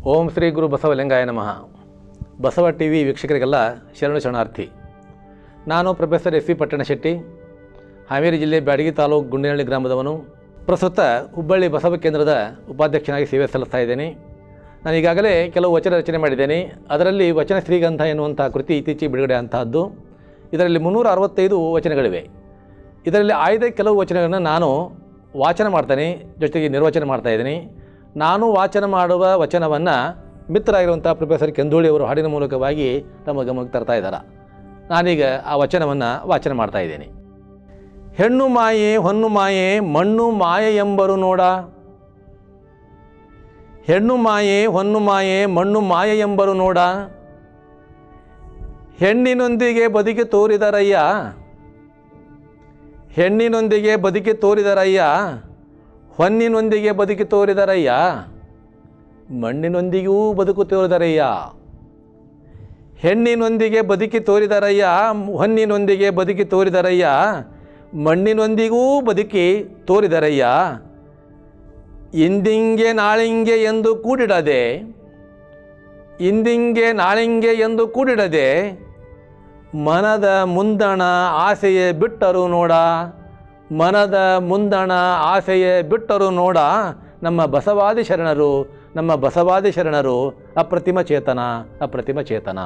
ಓಂ ಶ್ರೀ ಗುರು ಬಸವಲಿಂಗಾಯ ನಮಃ Basava T V ವೀಕ್ಷಕರಿಗೆಲ್ಲ ಶರಣು ಶರಣಾರ್ಥಿ ನಾನು professor S V Pattanashetti Haveri ಜಿಲ್ಲೆ ಬ್ಯಾಡಗಿ ತಾಲೂಕು ಗುಂಡೇನಹಳ್ಳಿ ಗ್ರಾಮದವನು ಪ್ರಸ್ತುತ ಹುಬ್ಬಳ್ಳಿ ಬಸವ ಕೇಂದ್ರದ ಉಪಾಧ್ಯಕ್ಷನಾಗಿ ಸೇವೆ ಸಲ್ಲಿಸ್ತಾ ಇದ್ದೇನೆ ನಾನು ಈಗಾಗಲೇ ಕೆಲವು ವಚನ ರಚನೆ ಮಾಡಿದ್ದೇನೆ ಅದರಲ್ಲಿ ವಚನ ಶ್ರೀಗಂಧ ಎನ್ನುವಂಥ ಕೃತಿ ಇತ್ತೀಚೆಗೆ ಬಿಡುಗಡೆ ಅಂತಹದ್ದು ಇದರಲ್ಲಿ ಮುನ್ನೂರ ಅರವತ್ತೈದು ವಚನಗಳಿವೆ ಇದರಲ್ಲಿ ಆಯ್ದ ಕೆಲವು ವಚನಗಳನ್ನು ನಾನು ವಾಚನ ಮಾಡ್ತೇನೆ ಜೊತೆಗೆ ನಿರ್ವಚನ ಮಾಡ್ತಾ ಇದ್ದೀನಿ ನಾನು ವಾಚನ ಮಾಡುವ ವಚನವನ್ನು ಮಿತ್ರರಾಗಿರುವಂಥ ಪ್ರೊಫೆಸರ್ ಕೆಂದೂಳಿ ಅವರು ಹಾಡಿನ ಮೂಲಕವಾಗಿ ತಮ್ಮ ಗಮನಕ್ಕೆ ತರ್ತಾ ಇದ್ದಾರೆ ನಾನೀಗ ಆ ವಚನವನ್ನು ವಾಚನ ಮಾಡ್ತಾ ಇದ್ದೇನೆ ಹೆಣ್ಣು ಮಾಯೆ ಹೊನ್ನು ಮಾಯೆ ಮಣ್ಣು ಮಾಯೆ ಎಂಬರು ನೋಡ ಹೆಣ್ಣು ಮಾಯೆ ಹೊನ್ನು ಮಾಯೆ ಮಣ್ಣು ಮಾಯೆ ಎಂಬರು ನೋಡ ಹೆಣ್ಣಿನೊಂದಿಗೆ ಬದುಕಿ ತೋರಿದರಯ್ಯ ಹೆಣ್ಣಿನೊಂದಿಗೆ ಬದುಕಿ ತೋರಿದರಯ್ಯ ಹೊನ್ನಿನೊಂದಿಗೆ ಬದುಕಿ ತೋರಿದರಯ್ಯ ಮಣ್ಣಿನೊಂದಿಗೂ ಬದುಕು ತೋರಿದರಯ್ಯ ಹೆಣ್ಣಿನೊಂದಿಗೆ ಬದುಕಿ ತೋರಿದರಯ್ಯ ಹೊನ್ನಿನೊಂದಿಗೆ ಬದುಕಿ ತೋರಿದರಯ್ಯ ಮಣ್ಣಿನೊಂದಿಗೂ ಬದುಕಿ ತೋರಿದರಯ್ಯ ಇಂದಿಂಗೆ ನಾಳಿಂಗೆ ಎಂದು ಕೂಡಿಡದೆ ಇಂದಿಂಗೆ ನಾಳಿಂಗೆ ಎಂದು ಕೂಡಿಡದೆ ಮನದ ಮುಂದಣ ಆಸೆಯೇ ಬಿಟ್ಟರು ನೋಡ ಮನದ ಮುಂದಣ ಆಸೆಯೇ ಬಿಟ್ಟರು ನೋಡ ನಮ್ಮ ಬಸವಾದಿ ಶರಣರು ನಮ್ಮ ಬಸವಾದಿ ಶರಣರು ಅಪ್ರತಿಮ ಚೇತನ ಅಪ್ರತಿಮ ಚೇತನ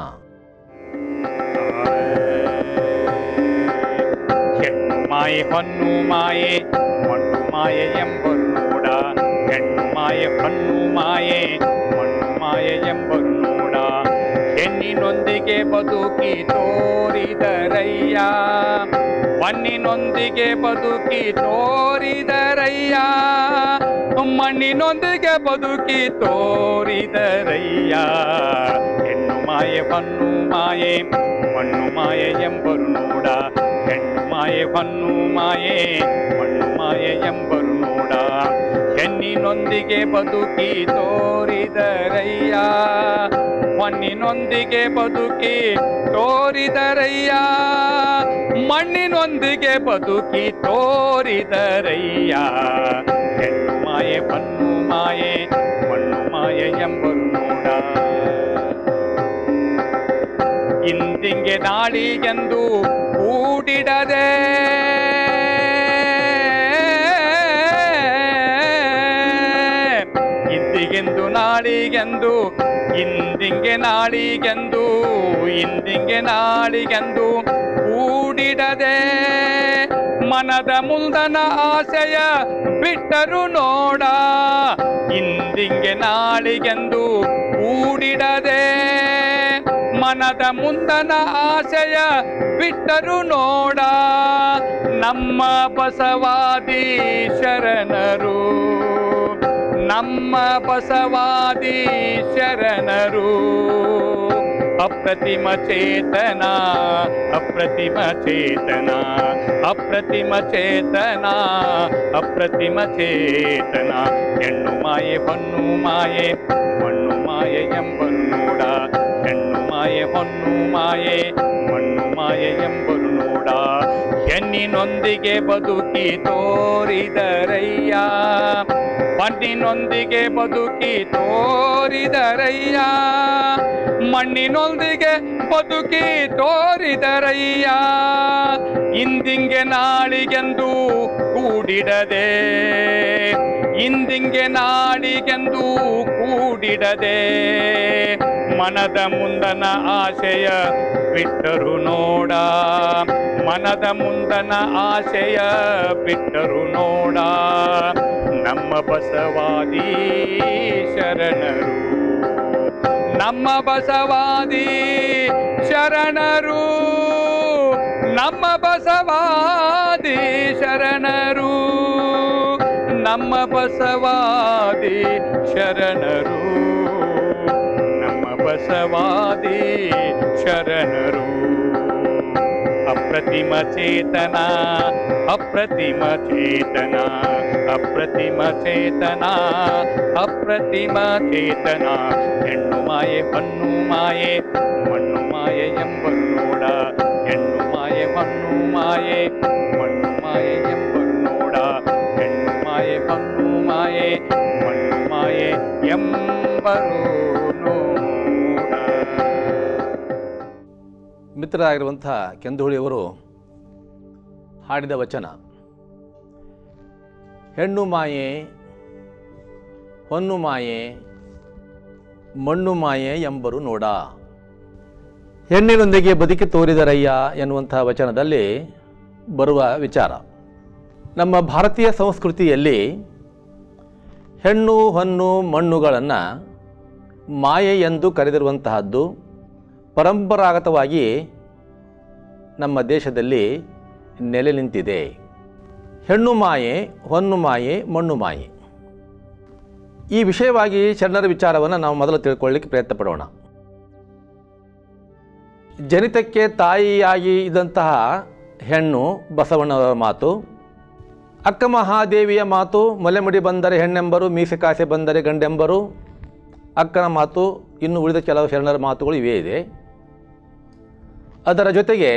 ಹೆಣ್ಣು ಮಾಯೆ ಹೊನ್ನು ಮಾಯೆ ಮಣ್ಣು ಮಾಯೆ ಎಂಬರು ನೋಡ ಹೆಣ್ಣು ಮಾಯೆ ಹೊನ್ನು ಮಾಯೆ ಮಣ್ಣು ಮಾಯೆ ಎಂಬರು ನೋಡ ಹೆಣ್ಣಿನೊಂದಿಗೆ ಬದುಕಿ ತೋರಿದರಯ್ಯ ಮಣ್ಣಿನೊಂದಿಗೆ ಬದುಕಿ ತೋರಿದರಯ್ಯ ಮಣ್ಣಿನೊಂದಿಗೆ ಬದುಕಿ ತೋರಿದರಯ್ಯ ಹೆಣ್ಣು ಮಾಯೆ ಹೊನ್ನು ಮಾಯೆ ಮಣ್ಣು ಮಾಯೆ ಎಂಬರು ನೋಡ ಹೆಣ್ಣು ಮಾಯೆ ಹೊನ್ನು ಮಾಯೆ ಮಣ್ಣು ಮಾಯೆ ಎಂಬರು ನೋಡ ಹೆಣ್ಣಿನೊಂದಿಗೆ ಬದುಕಿ ತೋರಿದರಯ್ಯ ಮಣ್ಣಿನೊಂದಿಗೆ ಬದುಕಿ ತೋರಿದರಯ್ಯ ಮಣ್ಣಿನೊಂದಿಗೆ ಬದುಕಿ ತೋರಿದರಯ್ಯ ಹೆಣ್ಣು ಮಾಯೆ ಮಣ್ಣು ಮಾಯೆ ಮಣ್ಣು ಮಾಯೆ ಎಂಬರು ನೋಡ ಇಂದಿಂಗೆ ನಾಳಿಗೆಂದು ಕೂಡಿಡದೆ ಇಂದಿಗೆಂದು ನಾಳಿಗೆಂದು ಇಂದಿಂಗೆ ನಾಳಿಗೆಂದು ಇಂದಿಂಗೆ ನಾಳಿಗೆಂದು ಕೂಡಿಡದೆ ಮನದ ಮುಲ್ದನ ಆಸೆಯ ಬಿಟ್ಟರು ನೋಡ ಇಂದಿಂಗೆ ನಾಳಿಗೆಂದು ಕೂಡಿಡದೆ ಮನದ ಮುಂದನ ಆಸೆಯ ಬಿಟ್ಟರು ನೋಡ ನಮ್ಮ ಬಸವಾದಿ ಶರಣರು ನಮ್ಮ ಬಸವಾದಿ ಶರಣರು ಅಪ್ರತಿಮ ಚೇತನ ಅಪ್ರತಿಮ ಚೇತನ ಅಪ್ರತಿಮ ಚೇತನ ಅಪ್ರತಿಮ ಚೇತನ ಹೆಣ್ಣು ಮಾಯೆ ಹೊನ್ನು ಮಾಯೆ ಮಣ್ಣು ಮಾಯೆ ಎಂಬರು ನೋಡ ಹೆಣ್ಣು ಮಾಯೆ ಹೊನ್ನು ಮಾಯೆ ಮಣ್ಣು ಮಾಯೆ ಎಂಬರು ನೋಡ ಹೆಣ್ಣಿನೊಂದಿಗೆ ಬದುಕಿ ತೋರಿದರಯ್ಯ ಮಣ್ಣಿನೊಂದಿಗೆ ಬದುಕಿ ತೋರಿದರಯ್ಯ ಮಣ್ಣಿನೊಂದಿಗೆ ಬದುಕಿ ತೋರಿದರಯ್ಯ ಇಂದಿಂಗೆ ನಾಳಿಗೆಂದು ಕೂಡಿಡದೆ ಇಂದಿಂಗೆ ನಾಳಿಗೆಂದು ಕೂಡಿಡದೆ ಮನದ ಮುಂದನ ಆಶಯ ಬಿಟ್ಟರು ನೋಡ ಮನದ ಮುಂದನ ಆಶಯ ಬಿಟ್ಟರು ನೋಡ ನಮ್ಮ ಬಸವಾದಿ ಶರಣರು ನಮ್ಮ ಬಸವಾದಿ ಶರಣರು ನಮ್ಮ ಬಸವಾದಿ ಶರಣರು ನಮ್ಮ ಬಸವಾದಿ ಶರಣರು ನಮ್ಮ ಬಸವಾದಿ ಶರಣರು ಅಪ್ರತಿಮ ಚೇತನ ಅಪ್ರತಿಮ ಚೇತನ ಅಪ್ರತಿಮ ಚೇತನ ಅಪ್ರತಿಮ ಚೇತನ ಹೆಣ್ಣು ಮಾಯೆ ಹೊನ್ನು ಮಾಯೆ ಮಣ್ಣು ಮಾಯೆ ಎಂಬರು ನೋಡ ಹೆಣ್ಣು ಮಾಯೆ ಮಣ್ಣು ಮಾಯೆ ಮಣ್ಣು ಮಾಯೆ ಎಂಬರು ನೋಡ ಹೆಣ್ಣು ಮಾಯೆ ಮಣ್ಣು ಮಾಯೆ ಮಣ್ಣು ಮಾಯೆ ಎಂಬರು ಮಿತ್ರರಾಗಿರುವಂಥ ಕೆಂದುಹುಳಿಯವರು ಹಾಡಿದ ವಚನ ಹೆಣ್ಣು ಮಾಯೆ ಹೊನ್ನು ಮಾಯೆ ಮಣ್ಣು ಮಾಯೆ ಎಂಬರು ನೋಡ ಹೆಣ್ಣಿನೊಂದಿಗೆ ಬದುಕಿ ತೋರಿದರಯ್ಯ ಎನ್ನುವಂಥ ವಚನದಲ್ಲಿ ಬರುವ ವಿಚಾರ ನಮ್ಮ ಭಾರತೀಯ ಸಂಸ್ಕೃತಿಯಲ್ಲಿ ಹೆಣ್ಣು ಹೊನ್ನು ಮಣ್ಣುಗಳನ್ನು ಮಾಯೆ ಎಂದು ಕರೆದಿರುವಂತಹದ್ದು ಪರಂಪರಾಗತವಾಗಿ ನಮ್ಮ ದೇಶದಲ್ಲಿ ನೆಲೆ ನಿಂತಿದೆ ಹೆಣ್ಣು ಮಾಯೆ ಹೊನ್ನು ಮಾಯೆ ಮಣ್ಣು ಮಾಯೆ ಈ ವಿಷಯವಾಗಿ ಶರಣರ ವಿಚಾರವನ್ನು ನಾವು ಮೊದಲು ತಿಳ್ಕೊಳ್ಳಿಕ್ಕೆ ಪ್ರಯತ್ನ ಪಡೋಣ ಜನಿತಕ್ಕೆ ತಾಯಿಯಾಗಿ ಇದ್ದಂತಹ ಹೆಣ್ಣು ಬಸವಣ್ಣವರ ಮಾತು ಅಕ್ಕ ಮಹಾದೇವಿಯ ಮಾತು ಮೊಲೆಮುಡಿ ಬಂದರೆ ಹೆಣ್ಣೆಂಬರು ಮೀಸೆ ಕಾಸೆ ಬಂದರೆ ಗಂಡೆಂಬರು ಅಕ್ಕನ ಮಾತು ಇನ್ನು ಉಳಿದ ಕೆಲವು ಶರಣರ ಮಾತುಗಳು ಇವೇ ಇದೆ ಅದರ ಜೊತೆಗೆ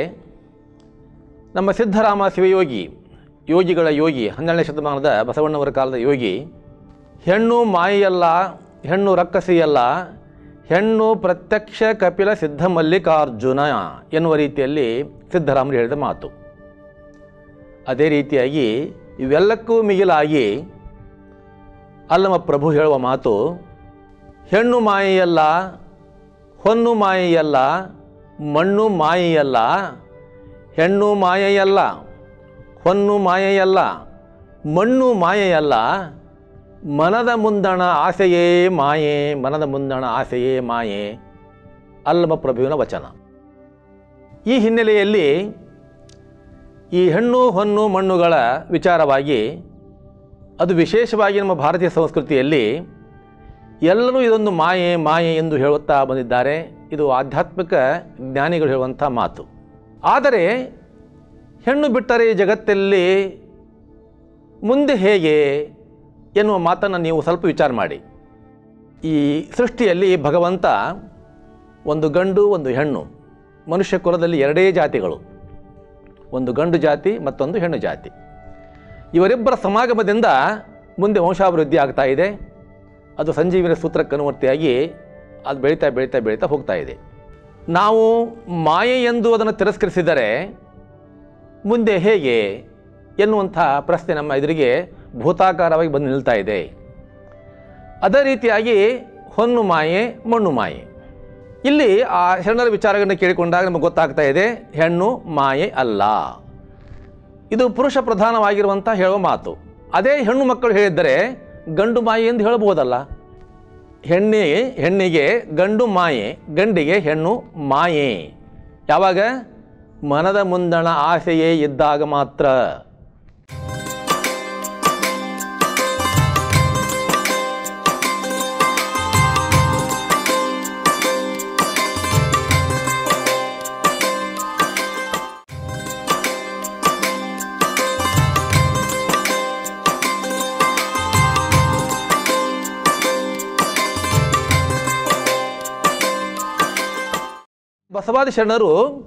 ನಮ್ಮ ಸಿದ್ಧರಾಮ ಶಿವಯೋಗಿ ಯೋಗಿಗಳ ಯೋಗಿ ಹನ್ನೆರಡನೇ ಶತಮಾನದ ಬಸವಣ್ಣವರ ಕಾಲದ ಯೋಗಿ ಹೆಣ್ಣು ಮಾಯೆಯಲ್ಲ ಹೆಣ್ಣು ರಕ್ಕಸಿಯಲ್ಲ ಹೆಣ್ಣು ಪ್ರತ್ಯಕ್ಷ ಕಪಿಲ ಸಿದ್ಧ ಮಲ್ಲಿಕಾರ್ಜುನ ಎನ್ನುವ ರೀತಿಯಲ್ಲಿ ಸಿದ್ಧರಾಮರು ಹೇಳಿದ ಮಾತು ಅದೇ ರೀತಿಯಾಗಿ ಇವೆಲ್ಲಕ್ಕೂ ಮಿಗಿಲಾಗಿ ಅಲ್ಲಮ ಪ್ರಭು ಹೇಳುವ ಮಾತು ಹೆಣ್ಣು ಮಾಯೆಯಲ್ಲ ಹೊನ್ನು ಮಾಯೆಯಲ್ಲ ಮಣ್ಣು ಮಾಯೆಯಲ್ಲ ಹೆಣ್ಣು ಮಾಯೆಯಲ್ಲ ಹೊನ್ನು ಮಾಯೆಯಲ್ಲ ಮಣ್ಣು ಮಾಯೆಯಲ್ಲ ಮನದ ಮುಂದಣ ಆಸೆಯೇ ಮಾಯೆ ಮನದ ಮುಂದಣ ಆಸೆಯೇ ಮಾಯೆ ಅಲ್ಲಮ ಪ್ರಭುವಿನ ವಚನ ಈ ಹಿನ್ನೆಲೆಯಲ್ಲಿ ಈ ಹೆಣ್ಣು ಹೊನ್ನು ಮಣ್ಣುಗಳ ವಿಚಾರವಾಗಿ ಅದು ವಿಶೇಷವಾಗಿ ನಮ್ಮ ಭಾರತೀಯ ಸಂಸ್ಕೃತಿಯಲ್ಲಿ ಎಲ್ಲರೂ ಇದೊಂದು ಮಾಯೆ ಮಾಯೆ ಎಂದು ಹೇಳುತ್ತಾ ಬಂದಿದ್ದಾರೆ ಇದು ಆಧ್ಯಾತ್ಮಿಕ ಜ್ಞಾನಿಗಳು ಹೇಳುವಂಥ ಮಾತು ಆದರೆ ಹೆಣ್ಣು ಬಿಟ್ಟರೆ ಈ ಜಗತ್ತಲ್ಲಿ ಮುಂದೆ ಹೇಗೆ ಎನ್ನುವ ಮಾತನ್ನು ನೀವು ಸ್ವಲ್ಪ ವಿಚಾರ ಮಾಡಿ ಈ ಸೃಷ್ಟಿಯಲ್ಲಿ ಭಗವಂತ ಒಂದು ಗಂಡು ಒಂದು ಹೆಣ್ಣು ಮನುಷ್ಯ ಕುಲದಲ್ಲಿ ಎರಡೇ ಜಾತಿಗಳು ಒಂದು ಗಂಡು ಜಾತಿ ಮತ್ತೊಂದು ಹೆಣ್ಣು ಜಾತಿ ಇವರಿಬ್ಬರ ಸಮಾಗಮದಿಂದ ಮುಂದೆ ವಂಶಾಭಿವೃದ್ಧಿ ಆಗ್ತಾ ಇದೆ ಅದು ಸಂಜೀವಿನ ಸೂತ್ರಕ್ಕೆ ಅನುವರ್ತಿಯಾಗಿ ಅದು ಬೆಳೀತಾ ಬೆಳೀತಾ ಬೆಳೀತಾ ಹೋಗ್ತಾ ಇದೆ ನಾವು ಮಾಯೆ ಎಂದು ಅದನ್ನು ತಿರಸ್ಕರಿಸಿದರೆ ಮುಂದೆ ಹೇಗೆ ಎನ್ನುವಂಥ ಪ್ರಶ್ನೆ ನಮ್ಮ ಎದುರಿಗೆ ಭೂತಾಕಾರವಾಗಿ ಬಂದು ನಿಲ್ತಾ ಇದೆ ಅದೇ ರೀತಿಯಾಗಿ ಹೊನ್ನು ಮಾಯೆ ಮಣ್ಣು ಮಾಯೆ ಇಲ್ಲಿ ಆ ಶರಣರ ವಿಚಾರಗಳನ್ನು ಕೇಳಿಕೊಂಡಾಗ ನಮಗೆ ಗೊತ್ತಾಗ್ತಾ ಇದೆ ಹೆಣ್ಣು ಮಾಯೆ ಅಲ್ಲ ಇದು ಪುರುಷ ಪ್ರಧಾನವಾಗಿರುವಂಥ ಹೇಳುವ ಮಾತು ಅದೇ ಹೆಣ್ಣು ಮಕ್ಕಳು ಹೇಳಿದ್ದರೆ ಗಂಡು ಮಾಯೆ ಎಂದು ಹೇಳಬಹುದಲ್ಲ ಹೆಣ್ಣಿಗೆ ಹೆಣ್ಣಿಗೆ ಗಂಡು ಮಾಯೆ ಗಂಡಿಗೆ ಹೆಣ್ಣು ಮಾಯೆ ಯಾವಾಗ ಮನದ ಮುಂದಣ ಆಸೆಯೇ ಇದ್ದಾಗ ಮಾತ್ರ ಬಸವಾದಿ ಶರಣರು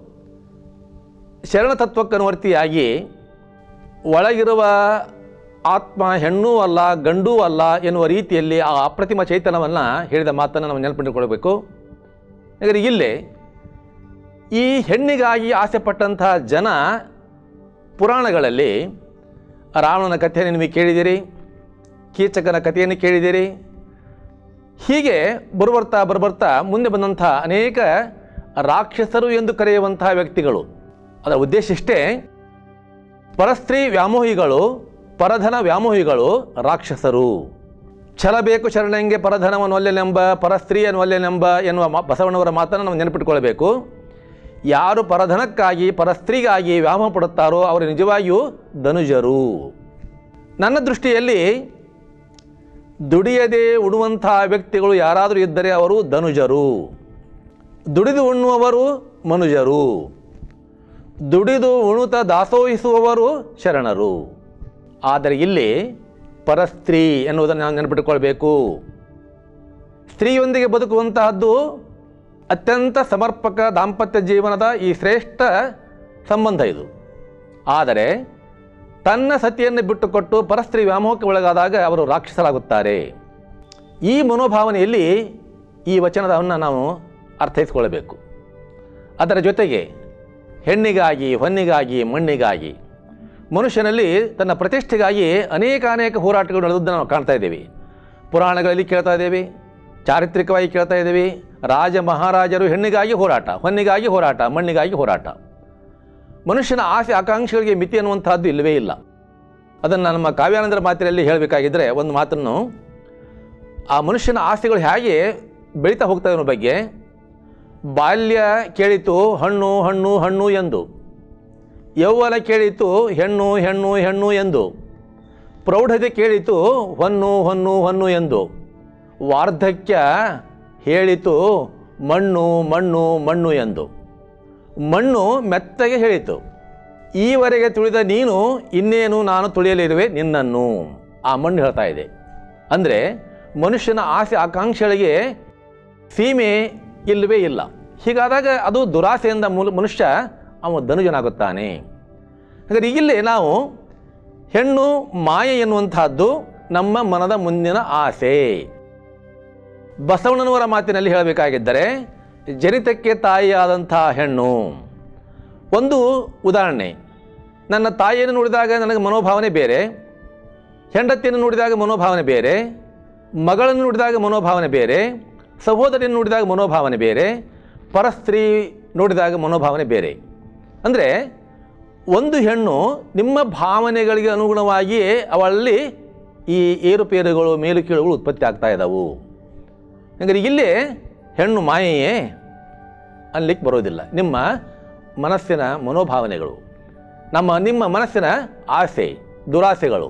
ಶರಣ ತತ್ವಕ್ಕನುವರ್ತಿಯಾಗಿ ಒಳಗಿರುವ ಆತ್ಮ ಹೆಣ್ಣೂ ಅಲ್ಲ ಗಂಡೂ ಅಲ್ಲ ಎನ್ನುವ ರೀತಿಯಲ್ಲಿ ಆ ಅಪ್ರತಿಮ ಚೈತನ್ಯವನ್ನು ಹೇಳಿದ ಮಾತನ್ನು ನಾವು ನೆನಪಿಟ್ಟುಕೊಳ್ಬೇಕು ಹಾಗಾದರೆ ಇಲ್ಲಿ ಈ ಹೆಣ್ಣಿಗಾಗಿ ಆಸೆ ಪಟ್ಟಂತಹ ಜನ ಪುರಾಣಗಳಲ್ಲಿ ರಾವಣನ ಕಥೆಯನ್ನು ನಿಮಗೆ ಕೇಳಿದಿರಿ ಕೀಚಕನ ಕಥೆಯನ್ನು ಕೇಳಿದಿರಿ ಹೀಗೆ ಬರುಬರ್ತಾ ಬರುಬರ್ತಾ ಮುಂದೆ ಬಂದಂಥ ಅನೇಕ ರಾಕ್ಷಸರು ಎಂದು ಕರೆಯುವಂತಹ ವ್ಯಕ್ತಿಗಳು ಅದರ ಉದ್ದೇಶ ಇಷ್ಟೇ ಪರಸ್ತ್ರೀ ವ್ಯಾಮೋಹಿಗಳು ಪರಧನ ವ್ಯಾಮೋಹಿಗಳು ರಾಕ್ಷಸರು ಛಲಬೇಕು ಶರಣಂಗೆ ಪರಧನವನ್ನು ಒಲ್ಲೆನೆಂಬ ಪರಸ್ತ್ರೀಯನ್ನು ಒಲ್ಲೆನೆಂಬ ಎನ್ನುವ ಮ- ಬಸವಣ್ಣವರ ಮಾತನ್ನು ನಾವು ನೆನಪಿಟ್ಕೊಳ್ಬೇಕು ಯಾರು ಪರಧನಕ್ಕಾಗಿ ಪರಸ್ತ್ರೀಗಾಗಿ ವ್ಯಾಮೋಹ ಪಡುತ್ತಾರೋ ಅವರು ನಿಜವಾಗಿಯೂ ಧನುಜರು ನನ್ನ ದೃಷ್ಟಿಯಲ್ಲಿ ದುಡಿಯದೆ ಉಡುವಂಥ ವ್ಯಕ್ತಿಗಳು ಯಾರಾದರೂ ಇದ್ದರೆ ಅವರು ಧನುಜರು ದುಡಿದು ಉಣ್ಣುವವರು ಮನುಜರು ದುಡಿದು ಉಣುತ ದಾಸೋಹಿಸುವವರು ಶರಣರು ಆದರೆ ಇಲ್ಲಿ ಪರಸ್ತ್ರೀ ಎನ್ನುವುದನ್ನು ನಾವು ನೆನಪಿಟ್ಟುಕೊಳ್ಬೇಕು ಸ್ತ್ರೀಯೊಂದಿಗೆ ಬದುಕುವಂತಹದ್ದು ಅತ್ಯಂತ ಸಮರ್ಪಕ ದಾಂಪತ್ಯ ಜೀವನದ ಈ ಶ್ರೇಷ್ಠ ಸಂಬಂಧ ಇದು ಆದರೆ ತನ್ನ ಸತಿಯನ್ನು ಬಿಟ್ಟುಕೊಟ್ಟು ಪರಸ್ತ್ರೀ ವ್ಯಾಮೋಹಕ್ಕೆ ಒಳಗಾದಾಗ ಅವರು ರಾಕ್ಷಸರಾಗುತ್ತಾರೆ ಈ ಮನೋಭಾವನೆಯಲ್ಲಿ ಈ ವಚನದವನ್ನು ನಾವು ಅರ್ಥೈಸಿಕೊಳ್ಳಬೇಕು ಅದರ ಜೊತೆಗೆ ಹೆಣ್ಣಿಗಾಗಿ ಹೊನ್ನಿಗಾಗಿ ಮಣ್ಣಿಗಾಗಿ ಮನುಷ್ಯನಲ್ಲಿ ತನ್ನ ಪ್ರತಿಷ್ಠೆಗಾಗಿ ಅನೇಕ ಅನೇಕ ಹೋರಾಟಗಳು ನಡೆದದ್ದನ್ನು ನಾವು ಕಾಣ್ತಾ ಇದ್ದೀವಿ ಪುರಾಣಗಳಲ್ಲಿ ಕೇಳ್ತಾ ಇದ್ದೇವೆ ಚಾರಿತ್ರಿಕವಾಗಿ ಕೇಳ್ತಾ ಇದ್ದೀವಿ ರಾಜ ಮಹಾರಾಜರು ಹೆಣ್ಣಿಗಾಗಿ ಹೋರಾಟ ಹೊನ್ನಿಗಾಗಿ ಹೋರಾಟ ಮಣ್ಣಿಗಾಗಿ ಹೋರಾಟ ಮನುಷ್ಯನ ಆಸೆ ಆಕಾಂಕ್ಷೆಗಳಿಗೆ ಮಿತಿ ಅನ್ನುವಂಥದ್ದು ಇಲ್ಲವೇ ಇಲ್ಲ ಅದನ್ನು ನಮ್ಮ ಕಾವ್ಯಾನಂದರ ಮಾತಿನಲ್ಲಿ ಹೇಳಬೇಕಾಗಿದ್ದರೆ ಒಂದು ಮಾತನ್ನು ಆ ಮನುಷ್ಯನ ಆಸೆಗಳು ಹೇಗೆ ಬೆಳೀತಾ ಹೋಗ್ತವೆ ಅನ್ನೋ ಬಗ್ಗೆ ಬಾಲ್ಯ ಕೇಳಿತು ಹಣ್ಣು ಹಣ್ಣು ಹಣ್ಣು ಎಂದು ಯೌವನ ಕೇಳಿತು ಹೆಣ್ಣು ಹೆಣ್ಣು ಹೆಣ್ಣು ಎಂದು ಪ್ರೌಢತೆ ಕೇಳಿತು ಹೊನ್ನು ಹೊನ್ನು ಹೊನ್ನು ಎಂದು ವಾರ್ಧಕ್ಯ ಹೇಳಿತು ಮಣ್ಣು ಮಣ್ಣು ಮಣ್ಣು ಎಂದು ಮಣ್ಣು ಮೆತ್ತಗೆ ಹೇಳಿತು ಈವರೆಗೆ ತುಳಿದ ನೀನು ಇನ್ನೇನು ನಾನು ತುಳಿಯಲಿರುವೆ ನಿನ್ನನ್ನು ಆ ಮಣ್ಣು ಹೇಳ್ತಾ ಇದೆ ಅಂದರೆ ಮನುಷ್ಯನ ಆಸೆ ಆಕಾಂಕ್ಷೆಗಳಿಗೆ ಸೀಮೆ ಇಲ್ಲವೇ ಇಲ್ಲ ಹೀಗಾದಾಗ ಅದು ದುರಾಸೆಯಿಂದ ಮೂಲ ಮನುಷ್ಯ ಅವ ಧನುಜನಾಗುತ್ತಾನೆ ಹಾಗಾದ್ರೆ ಈಗಿಲ್ಲೇ ನಾವು ಹೆಣ್ಣು ಮಾಯೆ ಎನ್ನುವಂತಹದ್ದು ನಮ್ಮ ಮನದ ಮುಂದಿನ ಆಸೆ ಬಸವಣ್ಣನವರ ಮಾತಿನಲ್ಲಿ ಹೇಳಬೇಕಾಗಿದ್ದರೆ ಜನಿತಕ್ಕೆ ತಾಯಿಯಾದಂಥ ಹೆಣ್ಣು ಒಂದು ಉದಾಹರಣೆ ನನ್ನ ತಾಯಿಯನ್ನು ನೋಡಿದಾಗ ನನಗೆ ಮನೋಭಾವನೆ ಬೇರೆ ಹೆಂಡತಿಯನ್ನು ನೋಡಿದಾಗ ಮನೋಭಾವನೆ ಬೇರೆ ಮಗಳನ್ನು ನೋಡಿದಾಗ ಮನೋಭಾವನೆ ಬೇರೆ ಸಹೋದರಿಯನ್ನು ನೋಡಿದಾಗ ಮನೋಭಾವನೆ ಬೇರೆ ಪರಸ್ತ್ರೀ ನೋಡಿದಾಗ ಮನೋಭಾವನೆ ಬೇರೆ ಅಂದರೆ ಒಂದು ಹೆಣ್ಣು ನಿಮ್ಮ ಭಾವನೆಗಳಿಗೆ ಅನುಗುಣವಾಗಿಯೇ ಅವಳಲ್ಲಿ ಈ ಏರುಪೇರುಗಳು ಮೇಲು ಕೀಳುಗಳು ಉತ್ಪತ್ತಿ ಆಗ್ತಾ ಇದ್ದಾವು ಹಾಗಾದ್ರೆ ಇಲ್ಲಿ ಹೆಣ್ಣು ಮಾಯೆಯೇ ಅನ್ಲಿಕ್ಕೆ ಬರೋದಿಲ್ಲ ನಿಮ್ಮ ಮನಸ್ಸಿನ ಮನೋಭಾವನೆಗಳು ನಮ್ಮ ನಿಮ್ಮ ಮನಸ್ಸಿನ ಆಸೆ ದುರಾಸೆಗಳು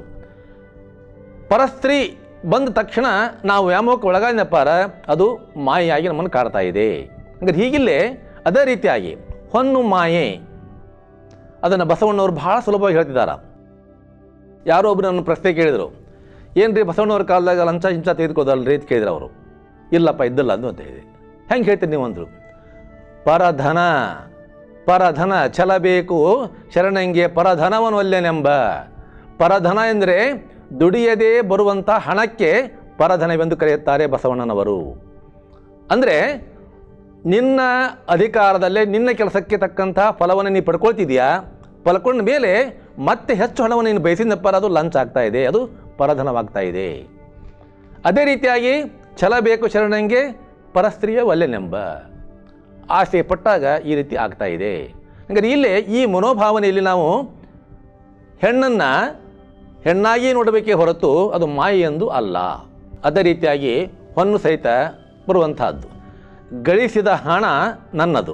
ಪರಸ್ತ್ರೀ ಬಂದ ತಕ್ಷಣ ನಾವು ವ್ಯಾಮೋಹಕ್ಕೆ ಒಳಗಾದಿನಪ್ಪಾರ ಅದು ಮಾಯೆಯಾಗಿ ನಮ್ಮನ್ನು ಕಾಡ್ತಾ ಇದೆ ಹಾಗಾದ್ರೆ ಹೀಗಿಲ್ಲೇ ಅದೇ ರೀತಿಯಾಗಿ ಹೊನ್ನು ಮಾಯೆ ಅದನ್ನು ಬಸವಣ್ಣವರು ಬಹಳ ಸುಲಭವಾಗಿ ಹೇಳ್ತಿದ್ದಾರೆ ಯಾರೋ ಒಬ್ಬರು ನನ್ನ ಪ್ರಶ್ನೆ ಕೇಳಿದರು ಏನು ರೀ ಬಸವಣ್ಣವ್ರ ಕಾಲದಾಗ ಲಂಚ ಹಿಂಚ ತೆಗೆದುಕೋದಲ್ರಿ ಅಂತ ಕೇಳಿದ್ರು ಅವರು ಇಲ್ಲಪ್ಪ ಇದ್ದಿಲ್ಲ ಅಂದು ಅಂತ ಹೇಳಿದೆ ಹೆಂಗೆ ಹೇಳ್ತೀರಿ ನೀವು ಅಂದರು ಪರಧನ ಪರಧನ ಛಲಬೇಕು ಶರಣಂಗೆ ಪರಧನವನು ಅಲ್ಲೇನೆಂಬ ಪರಧನ ಎಂದರೆ ದುಡಿಯದೇ ಬರುವಂಥ ಹಣಕ್ಕೆ ಪರಧನವೆಂದು ಕರೆಯುತ್ತಾರೆ ಬಸವಣ್ಣನವರು ಅಂದರೆ ನಿನ್ನ ಅಧಿಕಾರದಲ್ಲೇ ನಿನ್ನ ಕೆಲಸಕ್ಕೆ ತಕ್ಕಂಥ ಫಲವನ್ನು ನೀನು ಪಡ್ಕೊಳ್ತಿದ್ಯಾ ಪಡ್ಕೊಂಡ ಮೇಲೆ ಮತ್ತೆ ಹೆಚ್ಚು ಹಣವನ್ನು ನೀನು ಬಯಸಿದಪ್ಪ ಅದು ಲಂಚ್ ಆಗ್ತಾ ಇದೆ ಅದು ಪರಧನವಾಗ್ತಾ ಇದೆ ಅದೇ ರೀತಿಯಾಗಿ ಛಲ ಬೇಕು ಶರಣಂಗೆ ಪರಸ್ತ್ರೀಯ ಒಲ್ಲೆನೆಂಬ ಆಸೆ ಪಟ್ಟಾಗ ಈ ರೀತಿ ಆಗ್ತಾ ಇದೆ ಹಾಗಾದ್ರೆ ಇಲ್ಲಿ ಈ ಮನೋಭಾವನೆಯಲ್ಲಿ ನಾವು ಹೆಣ್ಣನ್ನು ಹೆಣ್ಣಾಗಿ ನೋಡಬೇಕೇ ಹೊರತು ಅದು ಮಾಯೆ ಎಂದು ಅಲ್ಲ ಅದೇ ರೀತಿಯಾಗಿ ಹೊನ್ನು ಸಹಿತ ಬರುವಂತಹದ್ದು ಗಳಿಸಿದ ಹಣ ನನ್ನದು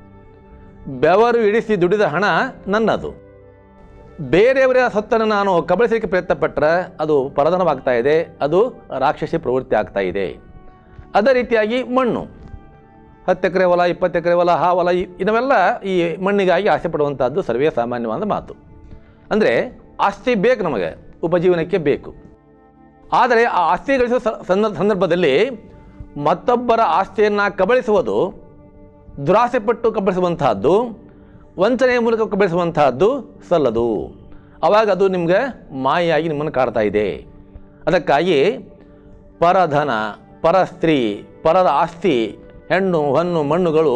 ಬೆವರು ಇಳಿಸಿ ದುಡಿದ ಹಣ ನನ್ನದು ಬೇರೆಯವರ ಸೊತ್ತನ್ನು ನಾನು ಕಬಳಿಸಲಿಕ್ಕೆ ಪ್ರಯತ್ನ ಪಟ್ಟರೆ ಅದು ಪರಧನವಾಗ್ತಾ ಇದೆ ಅದು ರಾಕ್ಷಸಿ ಪ್ರವೃತ್ತಿ ಆಗ್ತಾ ಇದೆ ಅದೇ ರೀತಿಯಾಗಿ ಮಣ್ಣು ಹತ್ತು ಎಕರೆ ಹೊಲ ಇಪ್ಪತ್ತು ಎಕರೆ ಹೊಲ ಆ ಹೊಲ ಇ- ಇದವೆಲ್ಲ ಈ ಮಣ್ಣಿಗಾಗಿ ಆಸೆ ಪಡುವಂಥದ್ದು ಸರ್ವೇ ಸಾಮಾನ್ಯವಾದ ಮಾತು ಅಂದರೆ ಆಸ್ತಿ ಬೇಕು ನಮಗೆ ಉಪಜೀವನಕ್ಕೆ ಬೇಕು ಆದರೆ ಆ ಆಸ್ತಿ ಗಳಿಸುವ ಸ- ಸಂದರ್ಭ ಸಂದರ್ಭದಲ್ಲಿ ಮತ್ತೊಬ್ಬರ ಆಸ್ತಿಯನ್ನು ಕಬಳಿಸುವುದು ದುರಾಸೆ ಪಟ್ಟು ಕಬಳಿಸುವಂತಹದ್ದು ವಂಚನೆಯ ಮೂಲಕ ಕಬಳಿಸುವಂತಹದ್ದು ಸಲ್ಲದು ಆವಾಗ ಅದು ನಿಮಗೆ ಮಾಯೆಯಾಗಿ ನಿಮ್ಮನ್ನು ಕಾಡ್ತಾ ಇದೆ ಅದಕ್ಕಾಗಿ ಪರಧನ ಪರ ಸ್ತ್ರೀ ಪರರ ಆಸ್ತಿ ಹೆಣ್ಣು ಹೊನ್ನು ಮಣ್ಣುಗಳು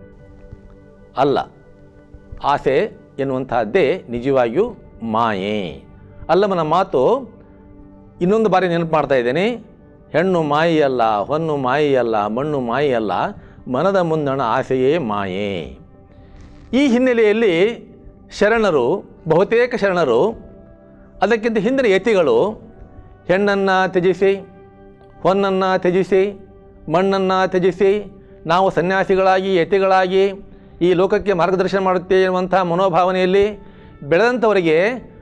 ಅಲ್ಲ ಆಸೆ ಎನ್ನುವಂತಹದ್ದೇ ನಿಜವಾಗಿಯೂ ಮಾಯೆ ಅಲ್ಲಮನ ಮಾತು ಇನ್ನೊಂದು ಬಾರಿ ನೆನಪು ಮಾಡ್ತಾ ಇದ್ದೇನೆ ಹೆಣ್ಣು ಮಾಯೆಯಲ್ಲ ಹೊನ್ನು ಮಾಯೆಯಲ್ಲ ಮಣ್ಣು ಮಾಯೆಯಲ್ಲ ಮನದ ಮುಂದಣ ಆಸೆಯೇ ಮಾಯೆ ಈ ಹಿನ್ನೆಲೆಯಲ್ಲಿ ಶರಣರು ಬಹುತೇಕ ಶರಣರು ಅದಕ್ಕಿಂತ ಹಿಂದಿನ ಯತಿಗಳು ಹೆಣ್ಣನ್ನು ತ್ಯಜಿಸಿ ಹೊನ್ನನ್ನು ತ್ಯಜಿಸಿ ಮಣ್ಣನ್ನು ತ್ಯಜಿಸಿ ನಾವು ಸನ್ಯಾಸಿಗಳಾಗಿ ಯತಿಗಳಾಗಿ ಈ ಲೋಕಕ್ಕೆ ಮಾರ್ಗದರ್ಶನ ಮಾಡುತ್ತೇವೆ ಎನ್ನುವಂಥ ಮನೋಭಾವನೆಯಲ್ಲಿ ಬೆಳೆದಂಥವರಿಗೆ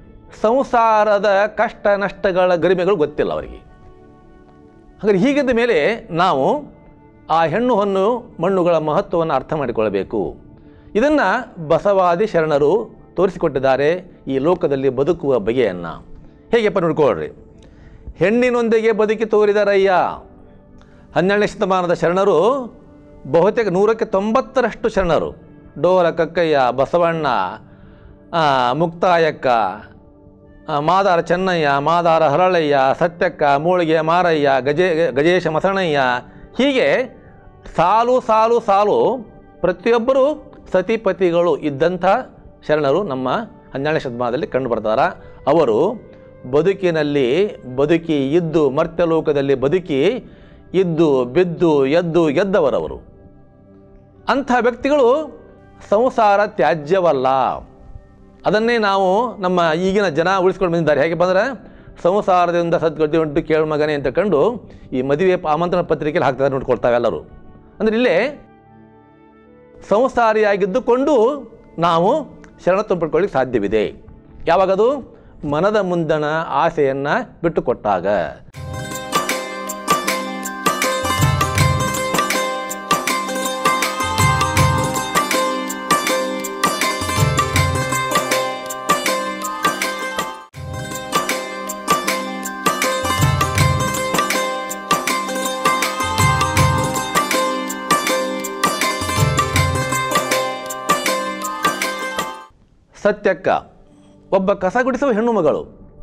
ಸಂಸಾರದ ಕಷ್ಟ ನಷ್ಟಗಳ ಗರಿಮೆಗಳು ಗೊತ್ತಿಲ್ಲ ಅವರಿಗೆ ಹಾಗಾದ್ರೆ ಹೀಗಿದ್ದ ಮೇಲೆ ನಾವು ಆ ಹೆಣ್ಣು ಹೊನ್ನು ಮಣ್ಣುಗಳ ಮಹತ್ವವನ್ನು ಅರ್ಥ ಮಾಡಿಕೊಳ್ಳಬೇಕು ಇದನ್ನು ಬಸವಾದಿ ಶರಣರು ತೋರಿಸಿಕೊಟ್ಟಿದ್ದಾರೆ ಈ ಲೋಕದಲ್ಲಿ ಬದುಕುವ ಬಗೆಯನ್ನು ಹೇಗೆಪ್ಪ ನೋಡ್ಕೊಳ್ರಿ ಹೆಣ್ಣಿನೊಂದಿಗೆ ಬದುಕಿ ತೋರಿದರಯ್ಯ ಹನ್ನೆರಡನೇ ಶತಮಾನದ ಶರಣರು ಬಹುತೇಕ ನೂರಕ್ಕೆ ತೊಂಬತ್ತರಷ್ಟು ಶರಣರು ಡೋರ ಕಕ್ಕಯ್ಯ ಬಸವಣ್ಣ ಆ, ಮುಕ್ತಾಯಕ್ಕ ಆ, ಮಾದಾರ ಚೆನ್ನಯ್ಯ ಮಾದಾರ ಹರಳಯ್ಯ ಸತ್ಯಕ್ಕ ಮೂಳಿಗೆ ಮಾರಯ್ಯ ಗಜೇ ಗಜೇಶ ಮಸಣಯ್ಯ ಹೀಗೆ ಸಾಲು ಸಾಲು ಸಾಲು ಪ್ರತಿಯೊಬ್ಬರು ಸತಿಪತಿಗಳು ಇದ್ದಂಥ ಶರಣರು ನಮ್ಮ ಹನ್ನೆರಡನೇ ಶತಮಾನದಲ್ಲಿ ಕಂಡು ಬರ್ತಾರ ಅವರು ಬದುಕಿನಲ್ಲಿ ಬದುಕಿ ಇದ್ದು ಮರ್ತ್ಯಲೋಕದಲ್ಲಿ ಬದುಕಿ ಇದ್ದು ಬಿದ್ದು ಎದ್ದು ಗೆದ್ದವರವರು ಅಂಥ ವ್ಯಕ್ತಿಗಳು ಸಂಸಾರ ತ್ಯಾಜ್ಯವಲ್ಲ ಅದನ್ನೇ ನಾವು ನಮ್ಮ ಈಗಿನ ಜನ ಉಳಿಸ್ಕೊಂಡು ಬಂದಿದ್ದಾರೆ ಹೇಗೆ ಬಂದರೆ ಸಂಸಾರದಿಂದ ಸದ್ಗತಿ ಉಂಟು ಕೇಳು ಮಗನೇ ಅಂತ ಕಂಡು ಈ ಮದುವೆ ಪ- ಆಮಂತ್ರಣ ಪತ್ರಿಕೆಯಲ್ಲಿ ಹಾಕ್ತಾರೆ ನೋಡ್ಕೊಳ್ತಾವೆ ಎಲ್ಲರೂ ಅಂದರೆ ಇಲ್ಲೇ ಸಂಸಾರಿಯಾಗಿದ್ದುಕೊಂಡು ನಾವು ಶರಣತ್ವ ಪಡ್ಕೊಳ್ಳಿಕ್ಕೆ ಸಾಧ್ಯವಿದೆ ಯಾವಾಗದು ಮನದ ಮುಂದಣ ಆಸೆಯನ್ನು ಬಿಟ್ಟುಕೊಟ್ಟಾಗ ಸತ್ಯಕ್ಕ ಒಬ್ಬ ಕಸ ಗುಡಿಸುವ ಹೆಣ್ಣು ಮಗಳು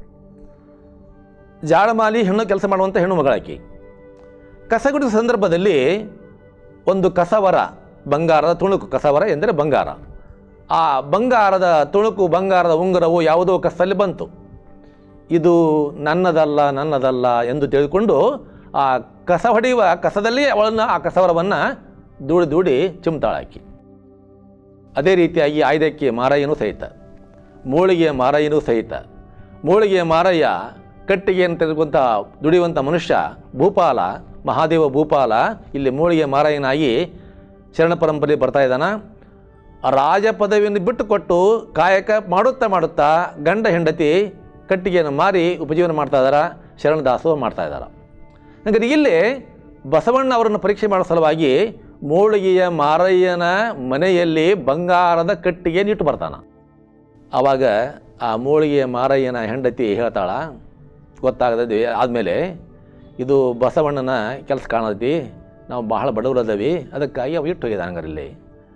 ಜಾಳಮಾಲಿ ಹೆಣ್ಣು ಕೆಲಸ ಮಾಡುವಂಥ ಹೆಣ್ಣು ಮಗಳಾಕಿ ಕಸ ಗುಡಿಸುವ ಸಂದರ್ಭದಲ್ಲಿ ಒಂದು ಕಸವರ ಬಂಗಾರದ ತುಣುಕು ಕಸವರ ಎಂದರೆ ಬಂಗಾರ ಆ ಬಂಗಾರದ ತುಣುಕು ಬಂಗಾರದ ಉಂಗುರವು ಯಾವುದೋ ಕಸದಲ್ಲಿ ಬಂತು ಇದು ನನ್ನದಲ್ಲ ನನ್ನದಲ್ಲ ಎಂದು ತಿಳಿದುಕೊಂಡು ಆ ಕಸ ಹೊಡೆಯುವ ಕಸದಲ್ಲಿ ಅವಳನ್ನು ಆ ಕಸವರವನ್ನು ದೂಡಿ ದೂಡಿ ಚಿಮ್ತಾಳಾಕಿ ಅದೇ ರೀತಿಯಾಗಿ ಆಯ್ದಕ್ಕೆ ಮಾರಯ್ಯನೂ ಸಹಿತ ಮೂಳಿಗೆಯ ಮಾರಯ್ಯನೂ ಸಹಿತ ಮೂಳಿಗೆಯ ಮಾರಯ್ಯ ಕಟ್ಟಿಗೆಯನ್ನು ತೆಗೆದುಕೊಂತ ದುಡಿಯುವಂಥ ಮನುಷ್ಯ ಭೂಪಾಲ ಮಹಾದೇವ ಭೂಪಾಲ ಇಲ್ಲಿ ಮೂಳಿಗೆ ಮಾರಯ್ಯನಾಗಿ ಶರಣ ಪರಂಪರೆ ಬರ್ತಾ ಇದ್ದಾನ ರಾಜ ಪದವಿಯನ್ನು ಬಿಟ್ಟುಕೊಟ್ಟು ಕಾಯಕ ಮಾಡುತ್ತಾ ಮಾಡುತ್ತಾ ಗಂಡ ಹೆಂಡತಿ ಕಟ್ಟಿಗೆಯನ್ನು ಮಾರಿ ಉಪಜೀವನ ಮಾಡ್ತಾ ಇದ್ದಾರೆ ಶರಣ ದಾಸೋಹ ಮಾಡ್ತಾ ಇದ್ದಾರೆ ಹಾಗಾದ್ರೆ ಇಲ್ಲಿ ಬಸವಣ್ಣ ಅವರನ್ನು ಪರೀಕ್ಷೆ ಮಾಡೋ ಸಲುವಾಗಿ ಮೂಳಿಗೆಯ ಮಾರಯ್ಯನ ಮನೆಯಲ್ಲಿ ಬಂಗಾರದ ಕಟ್ಟಿಗೆ ಇಟ್ಟು ಬರ್ತಾನ ಆವಾಗ ಆ ಮೂಳಿಗೆಯ ಮಾರಯ್ಯನ ಹೆಂಡತಿ ಹೇಳ್ತಾಳ ಗೊತ್ತಾಗದದ್ದು ಆದಮೇಲೆ ಇದು ಬಸವಣ್ಣನ ಕೆಲಸ ಕಾಣತಿ ನಾವು ಬಹಳ ಬಡವರದವಿ ಅದಕ್ಕಾಗಿ ಅವು ಇಟ್ಟು ಹೋಗಿದ್ದಾನೆ ಹಂಗಾರಲ್ಲಿ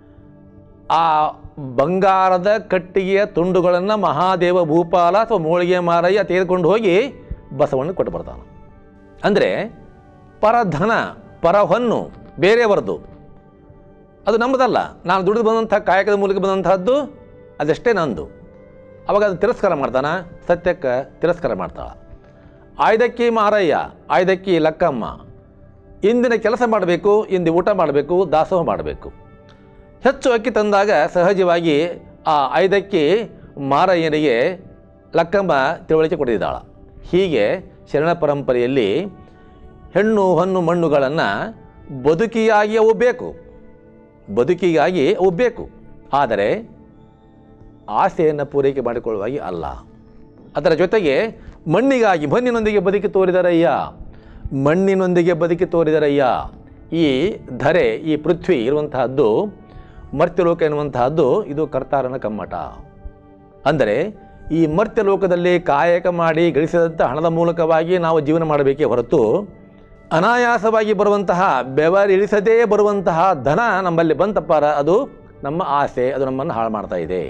ಆ ಬಂಗಾರದ ಕಟ್ಟಿಗೆಯ ತುಂಡುಗಳನ್ನು ಮಹಾದೇವ ಭೂಪಾಲ ಅಥವಾ ಮೂಳಿಗೆ ಮಾರಯ್ಯ ತೆಗೆದುಕೊಂಡು ಹೋಗಿ ಬಸವಣ್ಣ ಕೊಟ್ಟು ಬರ್ತಾನೆ ಅಂದರೆ ಪರಧನ ಪರಹೊನ್ನು ಬೇರೆಯವರದು ಅದು ನಮ್ಮದಲ್ಲ ನಾನು ದುಡಿದು ಬಂದಂಥ ಕಾಯಕದ ಮೂಲಕ ಬಂದಂತಹದ್ದು ಅದಷ್ಟೇ ನಂದು ಅವಾಗ ಅದು ತಿರಸ್ಕಾರ ಮಾಡ್ತಾನ ಸತ್ಯಕ್ಕೆ ತಿರಸ್ಕಾರ ಮಾಡ್ತಾಳ ಆಯ್ದಕ್ಕಿ ಮಾರಯ್ಯ ಆಯ್ದಕ್ಕಿ ಲಕ್ಕಮ್ಮ ಇಂದಿನ ಕೆಲಸ ಮಾಡಬೇಕು ಇಂದು ಊಟ ಮಾಡಬೇಕು ದಾಸೋಹ ಮಾಡಬೇಕು ಹೆಚ್ಚು ಅಕ್ಕಿ ತಂದಾಗ ಸಹಜವಾಗಿ ಆ ಐದಕ್ಕಿ ಮಾರಯ್ಯನಿಗೆ ಲಕ್ಕಮ್ಮ ತಿಳುವಳಿಕೆ ಕೊಟ್ಟಿದ್ದಾಳ ಹೀಗೆ ಶರಣ ಪರಂಪರೆಯಲ್ಲಿ ಹೆಣ್ಣು ಹೊನ್ನು ಮಣ್ಣುಗಳನ್ನು ಬದುಕಿಯಾಗಿ ಅವು ಬೇಕು ಬದುಕಿಗಾಗಿ ಅವು ಬೇಕು ಆದರೆ ಆಸೆಯನ್ನು ಪೂರೈಕೆ ಮಾಡಿಕೊಳ್ಳುವಾಗಿ ಅಲ್ಲ ಅದರ ಜೊತೆಗೆ ಮಣ್ಣಿಗಾಗಿ ಮಣ್ಣಿನೊಂದಿಗೆ ಬದುಕಿ ತೋರಿದರಯ್ಯ ಮಣ್ಣಿನೊಂದಿಗೆ ಬದುಕಿ ತೋರಿದರಯ್ಯ ಈ ಧರೆ ಈ ಪೃಥ್ವಿ ಇರುವಂತಹದ್ದು ಮರ್ತ್ಯಲೋಕ ಎನ್ನುವಂತಹದ್ದು ಇದು ಕರ್ತಾರನ ಕಮ್ಮಟ ಅಂದರೆ ಈ ಮರ್ತ್ಯಲೋಕದಲ್ಲಿ ಕಾಯಕ ಮಾಡಿ ಗಳಿಸಿದಂಥ ಹಣದ ಮೂಲಕವಾಗಿ ನಾವು ಜೀವನ ಮಾಡಬೇಕೇ ಹೊರತು ಅನಾಯಾಸವಾಗಿ ಬರುವಂತಹ ಬೆವರಿಳಿಸದೇ ಬರುವಂತಹ ಧನ ನಮ್ಮಲ್ಲಿ ಬಂತಪ್ಪಾರ ಅದು ನಮ್ಮ ಆಸೆ ಅದು ನಮ್ಮನ್ನು ಹಾಳು ಮಾಡ್ತಾ ಇದೆ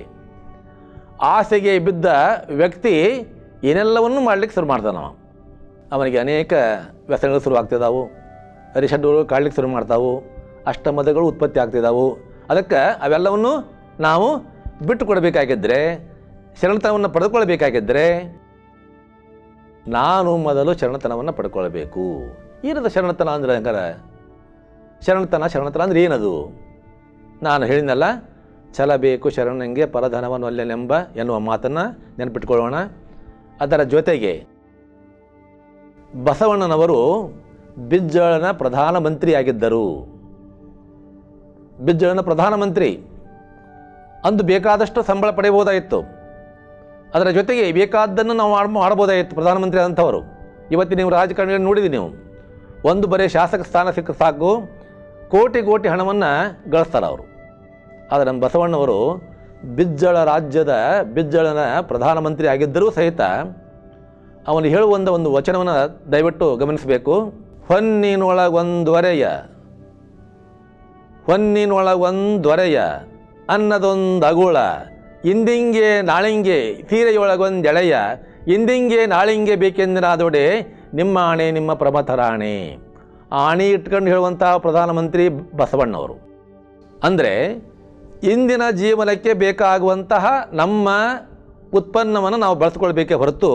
ಆಸೆಗೆ ಬಿದ್ದ ವ್ಯಕ್ತಿ ಏನೆಲ್ಲವನ್ನೂ ಮಾಡಲಿಕ್ಕೆ ಶುರು ಮಾಡ್ತಾನವ ಅವನಿಗೆ ಅನೇಕ ವ್ಯಸನಗಳು ಶುರುವಾಗ್ತಿದ್ದಾವು ರಿಷಡ್ಗಳು ಕಾಡ್ಲಿಕ್ಕೆ ಶುರು ಮಾಡ್ತಾವು ಅಷ್ಟಮದಗಳು ಉತ್ಪತ್ತಿ ಆಗ್ತಿದ್ದಾವು ಅದಕ್ಕೆ ಅವೆಲ್ಲವನ್ನು ನಾವು ಬಿಟ್ಟು ಕೊಡಬೇಕಾಗಿದ್ದರೆ ಶರಣತನವನ್ನು ಪಡೆದುಕೊಳ್ಬೇಕಾಗಿದ್ದರೆ ನಾನು ಮೊದಲು ಶರಣತನವನ್ನು ಪಡ್ಕೊಳ್ಬೇಕು ಏನದ ಶರಣತನ ಅಂದ್ರೆ ಹಂಗಾರೆ ಶರಣತನ ಶರಣತನ ಅಂದ್ರೆ ಏನದು ನಾನು ಹೇಳಿದ್ನಲ್ಲ ಛಲ ಬೇಕು ಶರಣಂಗೆ ಪರಧನವನ್ನು ಅಲ್ಲೆನೆಂಬ ಎನ್ನುವ ಮಾತನ್ನು ನೆನಪಿಟ್ಕೊಳ್ಳೋಣ ಅದರ ಜೊತೆಗೆ ಬಸವಣ್ಣನವರು ಬಿಜ್ಜಳನ ಪ್ರಧಾನಮಂತ್ರಿಯಾಗಿದ್ದರು ಬಿಜ್ಜಳನ ಪ್ರಧಾನಮಂತ್ರಿ ಅಂದು ಬೇಕಾದಷ್ಟು ಸಂಬಳ ಪಡೆಯಬಹುದಾಗಿತ್ತು ಅದರ ಜೊತೆಗೆ ಬೇಕಾದ್ದನ್ನು ನಾವು ಮಾಡ್ ಮಾಡ್ಬೋದಾಗಿತ್ತು ಪ್ರಧಾನಮಂತ್ರಿ ಆದಂಥವರು ಇವತ್ತು ನೀವು ರಾಜಕಾರಣಿಗಳನ್ನು ನೋಡಿದ್ದೀವಿ ನೀವು ಒಂದು ಬರೀ ಶಾಸಕ ಸ್ಥಾನ ಸಿಕ್ಕ ಸಾಕು ಕೋಟಿ ಕೋಟಿ ಹಣವನ್ನು ಗಳಿಸ್ತಾರೆ ಅವರು ಆದರೆ ನಮ್ಮ ಬಸವಣ್ಣವರು ಬಿಜ್ಜಳ ರಾಜ್ಯದ ಬಿಜ್ಜಳನ ಪ್ರಧಾನಮಂತ್ರಿ ಆಗಿದ್ದರೂ ಸಹಿತ ಅವನು ಹೇಳುವಂಥ ಒಂದು ವಚನವನ್ನು ದಯವಿಟ್ಟು ಗಮನಿಸಬೇಕು ಹೊನ್ನಿನೊಳಗೊಂದೊರೆಯ ಹೊನ್ನಿನೊಳಗೊಂದೊರೆಯ ಅನ್ನದೊಂದು ಅಗುಳ ಇಂದಿಂಗೆ ನಾಳಿಂಗೆ ತೀರೆಯೊಳಗೊಂದೆಳೆಯ ಇಂದಿಂಗೆ ನಾಳಿಂಗೆ ಬೇಕೆಂದಿರಾದೊಡೆ ನಿಮ್ಮ ಆಣೆ ನಿಮ್ಮ ಪ್ರಮಥರಾಣೆ ಆಣೆ ಇಟ್ಕೊಂಡು ಹೇಳುವಂಥ ಪ್ರಧಾನಮಂತ್ರಿ ಬಸವಣ್ಣವರು ಅಂದರೆ ಇಂದಿನ ಜೀವನಕ್ಕೆ ಬೇಕಾಗುವಂತಹ ನಮ್ಮ ಉತ್ಪನ್ನವನ್ನು ನಾವು ಬಳಸ್ಕೊಳ್ಬೇಕೇ ಹೊರತು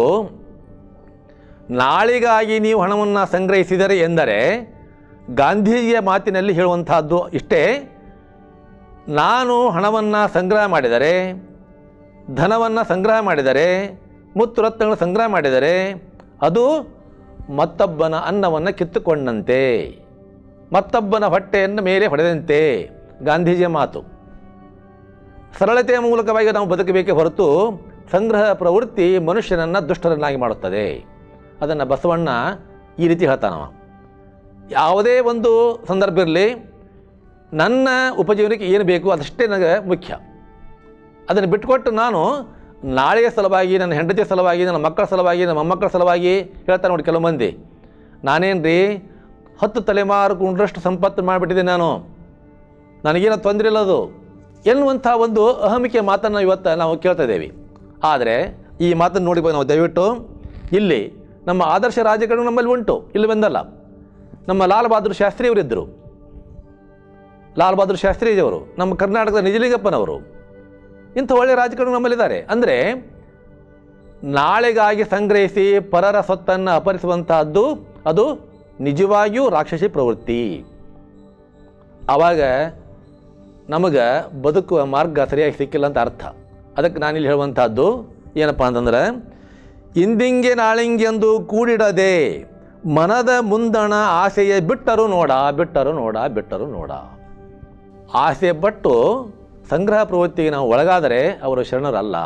ನಾಳಿಗಾಗಿ ನೀವು ಹಣವನ್ನು ಸಂಗ್ರಹಿಸಿದರೆ ಎಂದರೆ ಗಾಂಧೀಜಿಯ ಮಾತಿನಲ್ಲಿ ಹೇಳುವಂತಹದ್ದು ಇಷ್ಟೇ ನಾನು ಹಣವನ್ನು ಸಂಗ್ರಹ ಮಾಡಿದರೆ ಧನವನ್ನು ಸಂಗ್ರಹ ಮಾಡಿದರೆ ಮುತ್ತು ರತ್ನಗಳನ್ನು ಸಂಗ್ರಹ ಮಾಡಿದರೆ ಅದು ಮತ್ತೊಬ್ಬನ ಅನ್ನವನ್ನು ಕಿತ್ತುಕೊಂಡಂತೆ ಮತ್ತೊಬ್ಬನ ಹೊಟ್ಟೆಯನ್ನು ಮೇಲೆ ಹೊಡೆದಂತೆ ಗಾಂಧೀಜಿಯ ಮಾತು ಸರಳತೆಯ ಮೂಲಕವಾಗಿ ನಾವು ಬದುಕಬೇಕೇ ಹೊರತು ಸಂಗ್ರಹ ಪ್ರವೃತ್ತಿ ಮನುಷ್ಯನನ್ನು ದುಷ್ಟರನ್ನಾಗಿ ಮಾಡುತ್ತದೆ ಅದನ್ನು ಬಸವಣ್ಣ ಈ ರೀತಿ ಹೇಳ್ತಾನವ ಯಾವುದೇ ಒಂದು ಸಂದರ್ಭ ಇರಲಿ ನನ್ನ ಉಪಜೀವನಕ್ಕೆ ಏನು ಬೇಕು ಅದಷ್ಟೇ ನನಗೆ ಮುಖ್ಯ ಅದನ್ನು ಬಿಟ್ಟುಕೊಟ್ಟು ನಾನು ನಾಳೆಯ ಸಲುವಾಗಿ ನನ್ನ ಹೆಂಡತಿಯ ಸಲುವಾಗಿ ನನ್ನ ಮಕ್ಕಳ ಸಲುವಾಗಿ ನನ್ನ ಮೊಮ್ಮಕ್ಕಳ ಸಲುವಾಗಿ ಹೇಳ್ತಾರೆ ನೋಡಿ ಕೆಲವು ಮಂದಿ ನಾನೇನು ರೀ ಹತ್ತು ತಲೆಮಾರು ಕುಂಡ್ರಷ್ಟು ಸಂಪತ್ತು ಮಾಡಿಬಿಟ್ಟಿದ್ದೆ ನಾನು ನನಗೇನೋ ತೊಂದರೆ ಇಲ್ಲ ಅದು ಎನ್ನುವಂಥ ಒಂದು ಅಹಮಿಕೆಯ ಮಾತನ್ನು ಇವತ್ತು ನಾವು ಕೇಳ್ತಾ ಇದ್ದೇವೆ ಆದರೆ ಈ ಮಾತನ್ನು ನೋಡಿ ನಾವು ದಯವಿಟ್ಟು ಇಲ್ಲಿ ನಮ್ಮ ಆದರ್ಶ ರಾಜಕಾರಣ ನಮ್ಮಲ್ಲಿ ಉಂಟು ಇಲ್ಲಿ ಬಂದಲ್ಲ ನಮ್ಮ ಲಾಲ್ ಬಹದ್ದೂರ್ ಶಾಸ್ತ್ರಿಯವರಿದ್ದರು ಲಾಲ್ ಬಹದ್ದೂರ್ ಶಾಸ್ತ್ರಿಜಿಯವರು ನಮ್ಮ ಕರ್ನಾಟಕದ ನಿಜಲಿಂಗಪ್ಪನವರು ಇಂಥ ಒಳ್ಳೆಯ ರಾಜಕಾರಣ ನಮ್ಮಲ್ಲಿದ್ದಾರೆ ಅಂದರೆ ನಾಳೆಗಾಗಿ ಸಂಗ್ರಹಿಸಿ ಪರರ ಸೊತ್ತನ್ನು ಅಪಹರಿಸುವಂತಹದ್ದು ಅದು ನಿಜವಾಗಿಯೂ ರಾಕ್ಷಸಿ ಪ್ರವೃತ್ತಿ ಆವಾಗ ನಮಗೆ ಬದುಕುವ ಮಾರ್ಗ ಸರಿಯಾಗಿ ಸಿಕ್ಕಿಲ್ಲ ಅಂತ ಅರ್ಥ ಅದಕ್ಕೆ ನಾನಿಲ್ಲಿ ಹೇಳುವಂತಹದ್ದು ಏನಪ್ಪ ಅಂತಂದ್ರೆ ಇಂದಿಂಗೆ ನಾಳಿಂಗೆಂದು ಕೂಡಿಡದೆ ಮನದ ಮುಂದಣ ಆಸೆಯ ಬಿಟ್ಟರು ನೋಡ ಬಿಟ್ಟರು ನೋಡ ಬಿಟ್ಟರು ನೋಡ ಆಸೆ ಪಟ್ಟು ಸಂಗ್ರಹ ಪ್ರವೃತ್ತಿಗೆ ನಾವು ಒಳಗಾದರೆ ಅವರು ಶರಣರಲ್ಲ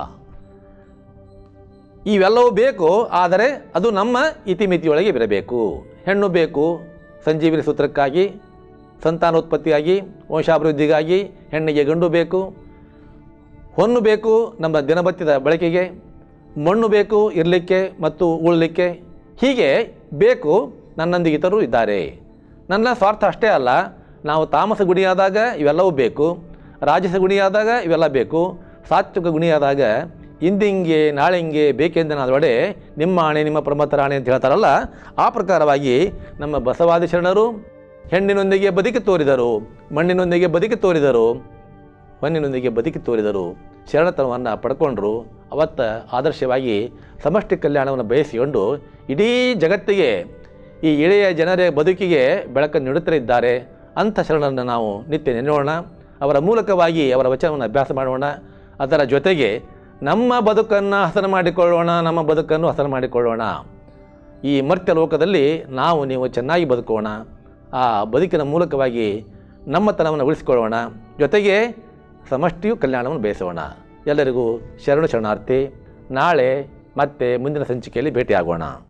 ಇವೆಲ್ಲವೂ ಬೇಕು ಆದರೆ ಅದು ನಮ್ಮ ಇತಿಮಿತಿಯೊಳಗೆ ಇರಬೇಕು ಹೆಣ್ಣು ಬೇಕು ಸಂಜೀವಿನಿ ಸೂತ್ರಕ್ಕಾಗಿ ಸಂತಾನೋತ್ಪತ್ತಿಯಾಗಿ ವಂಶಾಭಿವೃದ್ಧಿಗಾಗಿ ಹೆಣ್ಣಿಗೆ ಗಂಡು ಬೇಕು ಹೊನ್ನು ಬೇಕು ನಮ್ಮ ದಿನಬತ್ತಿದ ಬಳಕೆಗೆ ಮಣ್ಣು ಬೇಕು ಇರಲಿಕ್ಕೆ ಮತ್ತು ಉಳಲಿಕ್ಕೆ ಹೀಗೆ ಬೇಕು ನನ್ನೊಂದಿಗೆ ಇತರರು ಇದ್ದಾರೆ ನನ್ನ ಸ್ವಾರ್ಥ ಅಷ್ಟೇ ಅಲ್ಲ ನಾವು ತಾಮಸ ಗುಣಿಯಾದಾಗ ಇವೆಲ್ಲವೂ ಬೇಕು ರಾಜಸ ಗುಣಿಯಾದಾಗ ಇವೆಲ್ಲ ಬೇಕು ಸಾತ್ವಿಕ ಗುಣಿಯಾದಾಗ ಇಂದಿಂಗೆ ನಾಳೆಂಗೆ ಬೇಕೆಂದನಾದೊಡೆ ನಿಮ್ಮ ಆಣೆ ನಿಮ್ಮ ಪ್ರಮತ್ತರ ಆಣೆ ಅಂತ ಹೇಳ್ತಾರಲ್ಲ ಆ ಪ್ರಕಾರವಾಗಿ ನಮ್ಮ ಬಸವಾದಿ ಶರಣರು ಹೆಣ್ಣಿನೊಂದಿಗೆ ಬದುಕಿ ತೋರಿದರು ಮಣ್ಣಿನೊಂದಿಗೆ ಬದುಕಿ ತೋರಿದರು ಹೊನ್ನಿನೊಂದಿಗೆ ಬದುಕಿ ತೋರಿದರು ಶರಣತನವನ್ನು ಪಡ್ಕೊಂಡ್ರು ಅವತ್ತ ಆದರ್ಶವಾಗಿ ಸಮಷ್ಟಿ ಕಲ್ಯಾಣವನ್ನು ಬಯಸಿಕೊಂಡು ಇಡೀ ಜಗತ್ತಿಗೆ ಈ ಎಳೆಯ ಜನರ ಬದುಕಿಗೆ ಬೆಳಕನ್ನು ನೀಡುತ್ತಿದ್ದಾರೆ ಅಂಥ ಶರಣರನ್ನು ನಾವು ನಿತ್ಯ ನೆನೆಯೋಣ ಅವರ ಮೂಲಕವಾಗಿ ಅವರ ವಚನವನ್ನು ಅಭ್ಯಾಸ ಮಾಡೋಣ ಅದರ ಜೊತೆಗೆ ನಮ್ಮ ಬದುಕನ್ನು ಹಸನು ಮಾಡಿಕೊಳ್ಳೋಣ ನಮ್ಮ ಬದುಕನ್ನು ಹಸನು ಮಾಡಿಕೊಳ್ಳೋಣ ಈ ಮರ್ತ್ಯ ಲೋಕದಲ್ಲಿ ನಾವು ನೀವು ಚೆನ್ನಾಗಿ ಬದುಕೋಣ ಆ ಬದುಕಿನ ಮೂಲಕವಾಗಿ ನಮ್ಮತನವನ್ನು ಉಳಿಸಿಕೊಳ್ಳೋಣ ಜೊತೆಗೆ ಸಮಷ್ಟಿಯು ಕಲ್ಯಾಣವನ್ನು ಬಯಸೋಣ ಎಲ್ಲರಿಗೂ ಶರಣು ಶರಣಾರ್ಥಿ ನಾಳೆ ಮತ್ತೆ ಮುಂದಿನ ಸಂಚಿಕೆಯಲ್ಲಿ ಭೇಟಿಯಾಗೋಣ